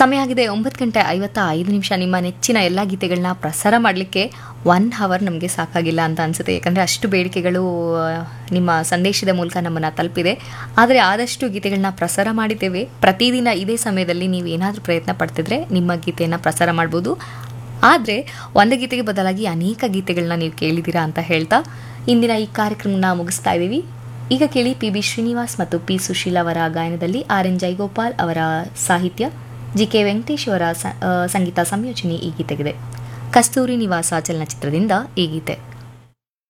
ಸಮಯ ಆಗಿದೆ ಒಂಬತ್ತು ಗಂಟೆ ಐವತ್ತ ಐದು ನಿಮಿಷ ನಿಮ್ಮ ನೆಚ್ಚಿನ ಎಲ್ಲ ಗೀತೆಗಳನ್ನ ಪ್ರಸಾರ ಮಾಡಲಿಕ್ಕೆ ಒನ್ ಹವರ್ ನಮಗೆ ಸಾಕಾಗಿಲ್ಲ ಅಂತ ಅನಿಸುತ್ತೆ ಯಾಕಂದರೆ ಅಷ್ಟು ಬೇಡಿಕೆಗಳು ಆ, ನಿಮ್ಮ ಸಂದೇಶದ ಮೂಲಕ ನಮ್ಮನ್ನು ತಲುಪಿದೆ ಆದರೆ ಆದಷ್ಟು ಗೀತೆಗಳನ್ನ ಪ್ರಸಾರ ಮಾಡಿದ್ದೇವೆ ಪ್ರತಿದಿನ ಇದೇ ಸಮಯದಲ್ಲಿ ನೀವು ಏನಾದರೂ ಪ್ರಯತ್ನ ಪಡ್ತಿದ್ರೆ ನಿಮ್ಮ ಗೀತೆಯನ್ನು ಪ್ರಸಾರ ಮಾಡ್ಬೋದು ಆದರೆ ಒಂದು ಗೀತೆಗೆ ಬದಲಾಗಿ ಅನೇಕ ಗೀತೆಗಳನ್ನ ನೀವು ಕೇಳಿದ್ದೀರಾ ಅಂತ ಹೇಳ್ತಾ ಇಂದಿನ ಈ ಕಾರ್ಯಕ್ರಮನ ಮುಗಿಸ್ತಾ ಇದ್ದೀವಿ ಈಗ ಕೇಳಿ ಪಿ ಬಿ ಶ್ರೀನಿವಾಸ್ ಮತ್ತು ಪಿ ಸುಶೀಲ್ ಅವರ ಗಾಯನದಲ್ಲಿ ಆರ್ ಎನ್ ಜೈಗೋಪಾಲ್ ಅವರ ಸಾಹಿತ್ಯ ಜಿ ಕೆ ವೆಂಕಟೇಶ್ ಅವರ ಸ- ಆ, ಸಂಗೀತ ಸಂಯೋಜನೆ ಈ ಗೀತೆಗಿದೆ ಕಸ್ತೂರಿ ನಿವಾಸ ಚಲನಚಿತ್ರದಿಂದ ಈ ಗೀತೆ